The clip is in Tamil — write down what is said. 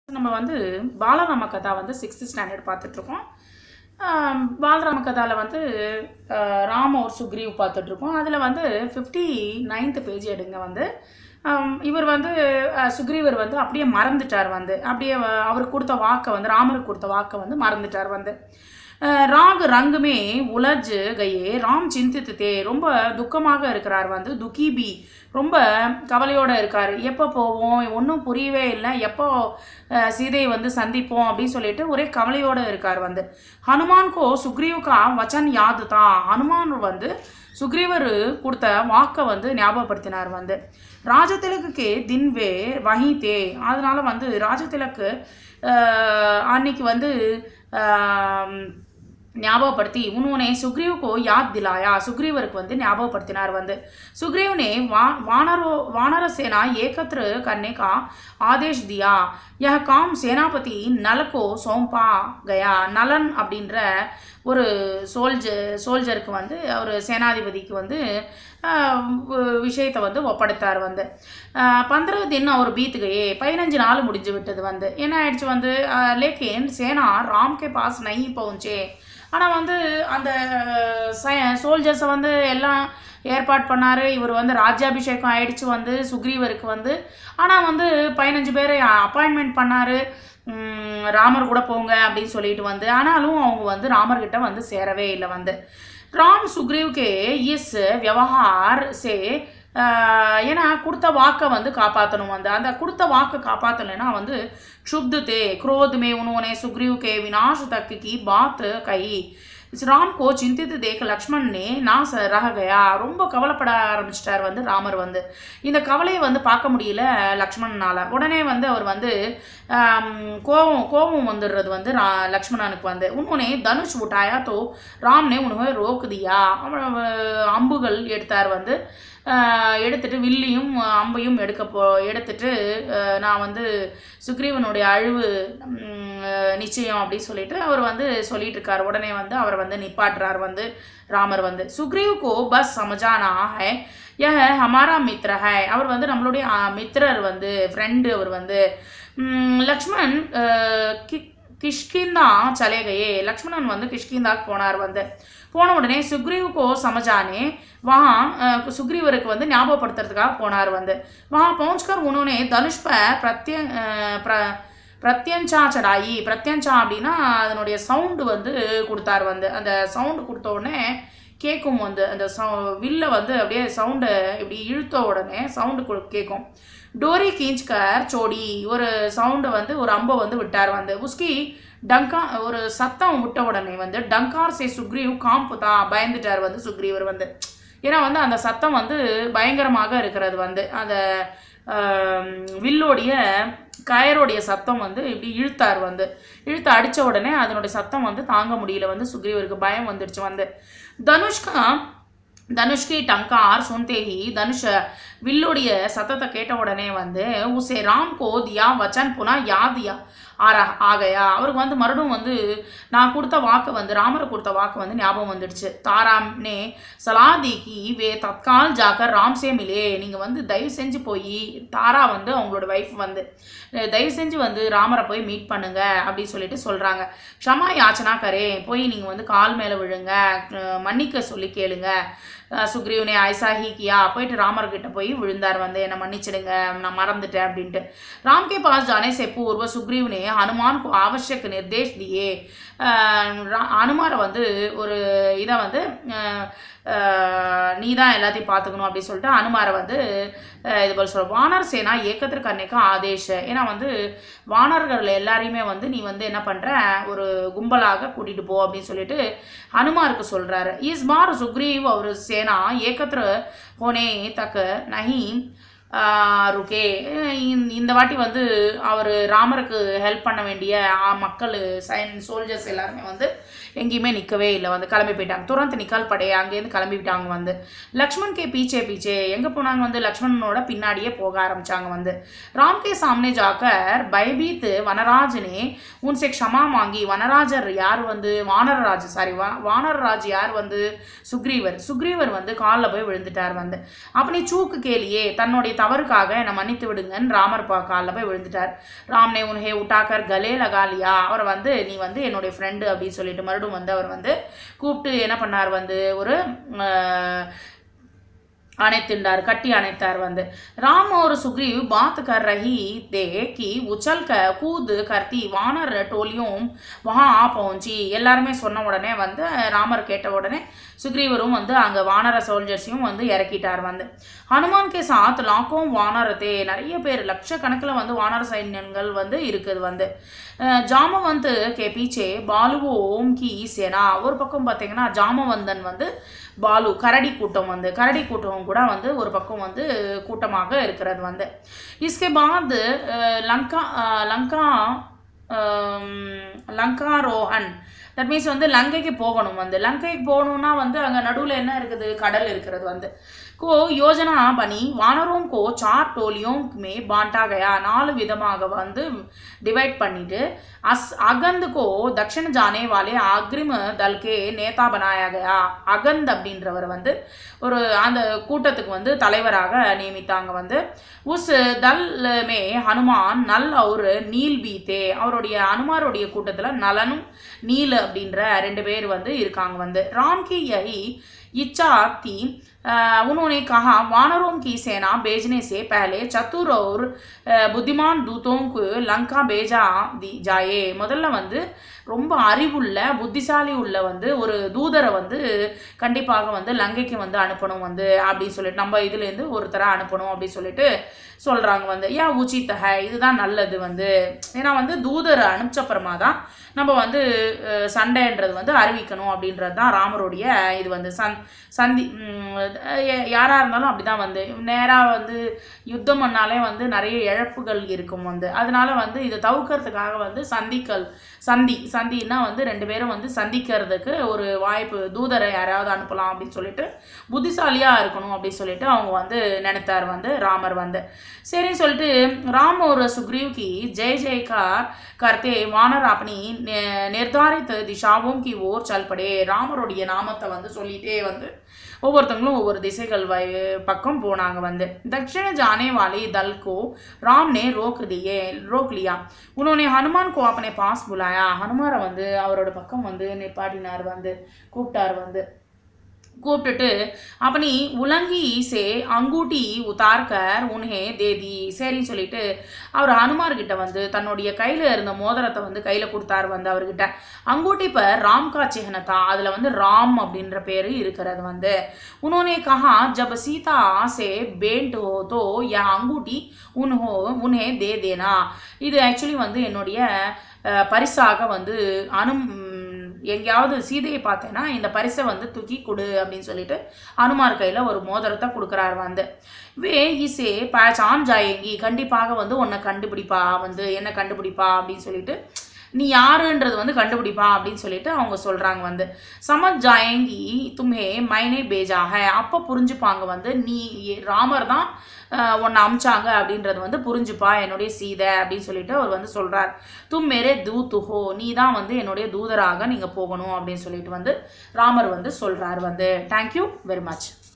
நம்ம வந்து பாலராம கதா வந்து சிக்ஸ்த் ஸ்டாண்டர்ட் பார்த்துட்ருக்கோம் பாலராம கதாவில் வந்து ஆஹ், ராம ஒரு சுக்ரீவ் பார்த்துட்ருக்கோம் அதில் வந்து ஃபிஃப்டி நைன்த் பேஜ் எடுங்க வந்து ஆம், இவர் வந்து ஆஹ், சுக்ரீவர் வந்து அப்படியே மறந்துட்டார் வந்து அப்படியே வ- அவருக்கு கொடுத்த வாக்கை வந்து ராமருக்கு கொடுத்த வாக்கை வந்து மறந்துட்டார் வந்து அஹ், ராகு ரங்குமே உலஜ் கையே ராம் சிந்தித்து தே ரொம்ப துக்கமாக இருக்கிறார் வந்து துக்கீபி ரொம்ப கவலையோடு இருக்கார் எப்போ போவோம் ஒன்றும் புரியவே இல்லை எப்போ அஹ், சீதையை வந்து சந்திப்போம் அப்படின்னு சொல்லிட்டு ஒரே கவலையோடு இருக்கார் வந்து ஹனுமான்கோ சுக்ரீவுக்கா வச்சன் யாது தான் ஹனுமான் வந்து சுக்ரீவர் கொடுத்த வாக்கை வந்து ஞாபகப்படுத்தினார் வந்து ராஜதிலக்குக்கே தின்வே வஹிதே அதனால வந்து ராஜதிலக்கு அஹ், அன்னைக்கு வந்து ஆம், ஞாபகப்படுத்தி உன்னுவனே சுக்ரீவுக்கோ யாத் திலாயா சுக்ரீவருக்கு வந்து ஞாபகப்படுத்தினார் வந்து सुग्रीव ने वा वानरो वानर सेना एकत्र करने का आदेश दिया यह काम सेनापति नल को सौंपा गया நலன் அப்படின்ற ஒரு சோல்ஜர் சோல்ஜருக்கு வந்து ஒரு சேனாதிபதிக்கு வந்து ஆஹ், வி- விஷயத்தை வந்து ஒப்படைத்தார் வந்து பந்திரவு தின் அவர் பீத் கயே பதினஞ்சு நாள் முடிஞ்சு விட்டது வந்து என்ன ஆயிடுச்சு வந்து ஆஹ், லேக்கின் சேனா ராம் கே பாஸ் நை பவுஞ்சே ஆனால் வந்து அந்த சோல்ஜர்ஸை வந்து எல்லாம் ஏற்பாடு பண்ணார் இவர் வந்து ராஜ்யாபிஷேகம் ஆயிடுச்சு வந்து சுக்ரீவருக்கு வந்து ஆனால் வந்து பதினஞ்சு பேரை அப்பாயின்மெண்ட் பண்ணார் ராமர் கூட போங்க அப்படின்னு சொல்லிட்டு வந்து ஆனாலும் அவங்க வந்து ராமர்கிட்ட வந்து சேரவே இல்லை வந்து ராம் சுக்ரீவ்கே இஸ் விவகார் சே ஆஹ், ஏன்னா கொடுத்த வாக்கை வந்து காப்பாற்றணும் வந்து அந்த கொடுத்த வாக்கை காப்பாற்றலைன்னா வந்து क्षुब्ध थे क्रोध में उन्होंने सुग्रीव के विनाश तक की बात कही इस राम को चिंतित देख लक्ष्मण ने ना स- रह गया ரொம்ப கவலைப்பட ஆரம்பிச்சிட்டார் வந்து ராமர் வந்து இந்த கவலையை வந்து பார்க்க முடியல லக்ஷ்மணனால உடனே வந்து அவர் வந்து ஆம், கோபம் கோபம் வந்துடுறது வந்து ரா லக்ஷ்மணனுக்கு வந்து உன்னொன்னே தனுஷ் உட்டாயா தோ ராம்னே உனக்கு ரோக்கு தியா அவன் அவ- அம்புகள் எடுத்தார் வந்து ஆஹ், எடுத்துட்டு வில்லியும் அம்பையும் எடுக்க போ எடுத்துட்டு ஆஹ், நான் வந்து சுக்ரீவனுடைய அழிவு ம், அஹ், நிச்சயம் அப்படின்னு சொல்லிட்டு அவர் வந்து சொல்லிட்டு இருக்கார் உடனே வந்து அவர் வந்து நிப்பாட்டுறார் வந்து ராமர் வந்து சுக்ரீவ் கோ பஸ் சமஜானா ஹை யஹ ஹமாரா மித்ர ஹை அவர் வந்து நம்மளுடைய ஆ, மித்திரர் வந்து ஃப்ரெண்டு அவர் வந்து ம், லக்ஷ்மண் அஹ், கி கிஷ்கிந்தா சலே கயே லக்ஷ்மணன் வந்து கிஷ்கிந்தாக்கு போனார் வந்து போன உடனே சுக்ரீவுக்கோ சமஜானே வஹா அஹ், சுக்ரீவருக்கு வந்து ஞாபகப்படுத்துறதுக்காக போனார் வந்து वहाँ पहुंचकर उन्होंने धनुष पर प्रत्य अ, प्र பிரத்யஞ்சா சடாயி பிரத்யஞ்சா அப்படின்னா அதனுடைய சவுண்டு வந்து கொடுத்தார் வந்து அந்த சவுண்டு கொடுத்த உடனே கேட்கும் வந்து அந்த சவு வில்ல வந்து அப்படியே சவுண்டை இப்படி இழுத்த உடனே சவுண்டு கேட்கும் டோரி கீஞ்ச்கர் சோடி ஒரு சவுண்டை வந்து ஒரு அம்பை வந்து விட்டார் வந்து உஸ்கி டங்கா ஒரு சத்தம் விட்ட உடனே வந்து டங்கார் சே சுக்ரீவ் காம்புதா பயந்துட்டார் வந்து சுக்ரீவர் வந்து ஏன்னா வந்து அந்த சத்தம் வந்து பயங்கரமாக இருக்கிறது வந்து அந்த ஆம், வில்லோடைய கயரோடைய சத்தம் வந்து இப்படி இழுத்தார் வந்து இழுத்து அடித்த உடனே அதனுடைய சத்தம் வந்து தாங்க முடியல வந்து சுக்ரீவருக்கு பயம் வந்துடுச்சு வந்து தனுஷ்கா தனுஷ்கி டங்கார் சுன்தே ஹி தனுஷ வில்லுடைய சத்தத்தை கேட்ட உடனே வந்து உசே ராம் கோ தியா வச்சன் புனா யா தியா ஆரா ஆகையா அவருக்கு வந்து மறுபடியும் வந்து நான் கொடுத்த வாக்கு வந்து ராமரை கொடுத்த வாக்கு வந்து ஞாபகம் வந்துடுச்சு தாராம் நே சலாதிக்கு வே தற்கால் ஜாக்கர் ராம் சே மிலே நீங்கள் வந்து தயவு செஞ்சு போய் தாரா வந்து அவங்களோட ஒய்ஃப் வந்து அஹ் தயவு செஞ்சு வந்து ராமரை போய் மீட் பண்ணுங்க அப்படின்னு சொல்லிட்டு சொல்கிறாங்க க்ஷமா யாச்சனா கரே போய் நீங்கள் வந்து கால் மேலே விழுங்க அஹ் மன்னிக்க சொல்லி கேளுங்க அஹ் சுக்ரீவனே ஐசா ஹி கியா போயிட்டு ராமர்கிட்ட போய் விழுந்தார் வந்து என்னை மன்னிச்சிடுங்க நான் மறந்துட்டேன் அப்படின்ட்டு राम के पास जाने से पूर्व सुग्रीव ने हनुमान को आवश्यक निर्देश दिए அஹ் ரா- அனுமாரை வந்து ஒரு இதை வந்து நீ தான் எல்லாத்தையும் பார்த்துக்கணும் அப்படின்னு சொல்லிட்டு அனுமாரை வந்து அஹ் இது போல் சொல்ல வானர் சேனா ஏக்கத்திற்கு கண்ணைக்கு ஆதேஷ ஏன்னா வந்து வானர்கள் எல்லாரையுமே வந்து நீ வந்து என்ன பண்ணுற ஒரு கும்பலாக கூட்டிகிட்டு போ அப்படின்னு சொல்லிட்டு ஹனுமாருக்கு சொல்கிறாரு இஸ் பார் சுக்ரீவ் அவர் சேனா ஏக்கத்திர போனே தக்க நஹி ஆஹ் ருகே இந்த- இந்த வாட்டி வந்து அவர் ராமருக்கு ஹெல்ப் பண்ண வேண்டிய ஆ, மக்கள் சைன் சோல்ஜர்ஸ் எல்லாருமே வந்து எங்கேயுமே நிற்கவே இல்லை வந்து கிளம்பி போயிட்டாங்க துரந்து நிக்கால் படைய அங்கேருந்து கிளம்பிவிட்டாங்க வந்து லக்ஷ்மண் கே பீச்சே பீச்சே எங்கே போனாங்க வந்து லக்ஷ்மணனோட பின்னாடியே போக ஆரம்பிச்சாங்க வந்து ராம் கே சாம்னே ஜாக்கர் பைபீத் வனராஜனே உன்சே க்ஷமா மாங்கி வனராஜர் யார் வந்து வானரராஜ் சாரி வா வானரராஜ் யார் வந்து சுக்ரீவர் சுக்ரீவர் வந்து காலில் போய் விழுந்துட்டார் வந்து அப்படி சூக்கு கேலியே தன்னுடைய தவறுக்காக என்னை மன்னித்து விடுங்கன்னு ராமர் பா காலில் போய் விழுந்துட்டார் ராம்னே உன்ஹே உட்டாக்கர் கலே லகாலியா அவரை வந்து நீ வந்து என்னுடைய ஃப்ரெண்டு அப்படின்னு சொல்லிட்டு மறுபடியும் வந்து அவர் வந்து கூப்பிட்டு என்ன பண்ணார் வந்து ஒரு அஹ், अணைத்திண்டார் கட்டி அணைத்தார் வந்து राम और सुग्रीव बात कर रही थे कि उछल कर कूद करती वानर टोलियों वहाँ आ पहुंची எல்லாருமே சொன்ன உடனே வந்து ராமர் கேட்ட உடனே சுக்ரீவரும் வந்து அங்கே வானர சோல்ஜர்ஸையும் வந்து இறக்கிட்டார் வந்து ஹனுமான் கே சாத் லாக்கும் வானரத்தே நிறைய பேர் லட்சக்கணக்கில் வந்து வானர சைன்யங்கள் வந்து இருக்குது வந்து அஹ் ஜாமவந்த் கே பீச்சே பாலுவோம் கி சேனா ஒரு பக்கம் பார்த்தீங்கன்னா ஜாமவந்தன் வந்து பாலு கரடி கூட்டம் வந்து கரடி கூட்டம் கூட வந்து ஒரு பக்கம் வந்து கூட்டமாக இருக்கிறது வந்து இஸ்கே பாத் அஹ், லங்கா அஹ், லங்கா அம், லங்காரோஹன் தட் மீன்ஸ் வந்து லங்கைக்கு போகணும் வந்து லங்கைக்கு போகணும்னா வந்து அங்கே நடுவில் என்ன இருக்குது கடல் இருக்கிறது வந்து को योजना बनी वानरों को चार टोलियों में बांटा गया நாலு விதமாக வந்து டிவைட் பண்ணிட்டு அஸ் அகந்த் को दक्षिण जाने वाले अग्रिम दल के नेता बनाया गया அகந்த் அப்படின்றவர் வந்து ஒரு அந்த கூட்டத்துக்கு வந்து தலைவராக நியமித்தாங்க வந்து உஸ் தல் மே ஹனுமான் நல் ஒரு நீல் பீத்தே அவருடைய ஹனுமாருடைய கூட்டத்தில் நலனும் நீல் அப்படின்ற ரெண்டு பேர் வந்து இருக்காங்க வந்து ராம் கி யஹி इच्छा थी अ, उन्होंने कहा वानरों की सेना भेजने से पहले चतुर और अ, बुद्धिमान दूतों को लंका भेजा दी जाए முதல்ல வந்து ரொம்ப அறிவுள்ள புத்திசாலி உள்ள வந்து ஒரு தூதரை வந்து கண்டிப்பாக வந்து லங்கைக்கு வந்து அனுப்பணும் வந்து அப்படின்னு சொல்லிட்டு நம்ம இதுலேருந்து ஒருத்தரை அனுப்பணும் அப்படின்னு சொல்லிட்டு சொல்கிறாங்க வந்து ஏன் உச்சித்தக இதுதான் நல்லது வந்து ஏன்னா வந்து தூதரை அனுப்பிச்சப்புறமா தான் நம்ம வந்து அஹ், சண்டைன்றது வந்து அறிவிக்கணும் அப்படின்றது தான் ராமருடைய இது வந்து சந் சந்தி யாராக இருந்தாலும் அப்படி தான் வந்து நேராக வந்து யுத்தம் பண்ணாலே வந்து நிறைய இழப்புகள் இருக்கும் வந்து அதனால வந்து இதை தவிர்க்கறதுக்காக வந்து சந்திக்கல் சந்தி சந்தின்னா வந்து ரெண்டு பேரும் வந்து சந்திக்கிறதுக்கு ஒரு வாய்ப்பு தூதரை யாராவது அனுப்பலாம் அப்படின்னு சொல்லிட்டு புத்திசாலியாக இருக்கணும் அப்படின்னு சொல்லிட்டு அவங்க வந்து நினைத்தார் வந்து ராமர் வந்து சரின்னு சொல்லிட்டு ராம் और सुग्रीव की जय जयकार करते वानर अपनी नि- निर्धारित दिशाओं की ओर चल पड़े ராமருடைய நாமத்தை வந்து சொல்லிட்டே வந்து ஒவ்வொருத்தவங்களும் ஒவ்வொரு திசைகள் வை பக்கம் போனாங்க வந்து दक्षिण जाने वाले दल को राम ने रोक दिए रोक लिया उन्होंने हनुमान को अपने पास बुलाया हनुमाரை வந்து அவரோட பக்கம் வந்து நிப்பாட்டினார் வந்து கூப்பிட்டார் வந்து கூப்பிட்டுட்டு அப்பனி உலங்கி சே அங்கூட்டி உத்தார்கர் உன்ஹே தேதி சரின்னு சொல்லிட்டு அவர் ஹனுமார்கிட்ட வந்து தன்னுடைய கையில் இருந்த மோதிரத்தை வந்து கையில் கொடுத்தாரு வந்து அவர்கிட்ட அங்கூட்டி இப்போ ராம் கா சிஹ்னதா அதில் வந்து ராம் அப்படின்ற பேர் இருக்கிறது வந்து உன்னோனே கஹா ஜப் சீதா சே பேண்ட் ஹோ தோ யா அங்கூட்டி உன் ஹோ உன்ஹே தே தேனா இது ஆக்சுவலி வந்து என்னுடைய அஹ், பரிசாக வந்து அனும் எங்கேயாவது சீதையை பார்த்தேன்னா இந்த பரிசை வந்து தூக்கி கொடு அப்படின்னு சொல்லிட்டு அனுமார் கையில் ஒரு மோதிரத்தை கொடுக்குறாரு வந்து வே இசே பேச்சான் ஜாயங்கி கண்டிப்பாக வந்து உன்னை கண்டுபிடிப்பா வந்து என்ன கண்டுபிடிப்பா அப்படின்னு சொல்லிட்டு நீ யாருன்றது வந்து கண்டுபிடிப்பா அப்படின்னு சொல்லிட்டு அவங்க சொல்கிறாங்க வந்து சமத் ஜாயங்கி தும்ஹே மைனே பேஜா ஹே அப்போ புரிஞ்சுப்பாங்க வந்து நீ ராமர் தான் அஹ், உன்னை அமிச்சாங்க அப்படின்றது வந்து புரிஞ்சுப்பா என்னுடைய சீதை அப்படின்னு சொல்லிட்டு அவர் வந்து சொல்கிறார் தும் மேரே தூத்துஹோ நீ தான் வந்து என்னுடைய தூதராக நீங்கள் போகணும் அப்படின்னு சொல்லிட்டு வந்து ராமர் வந்து சொல்கிறார் வந்து தேங்க்யூ வெரி மச்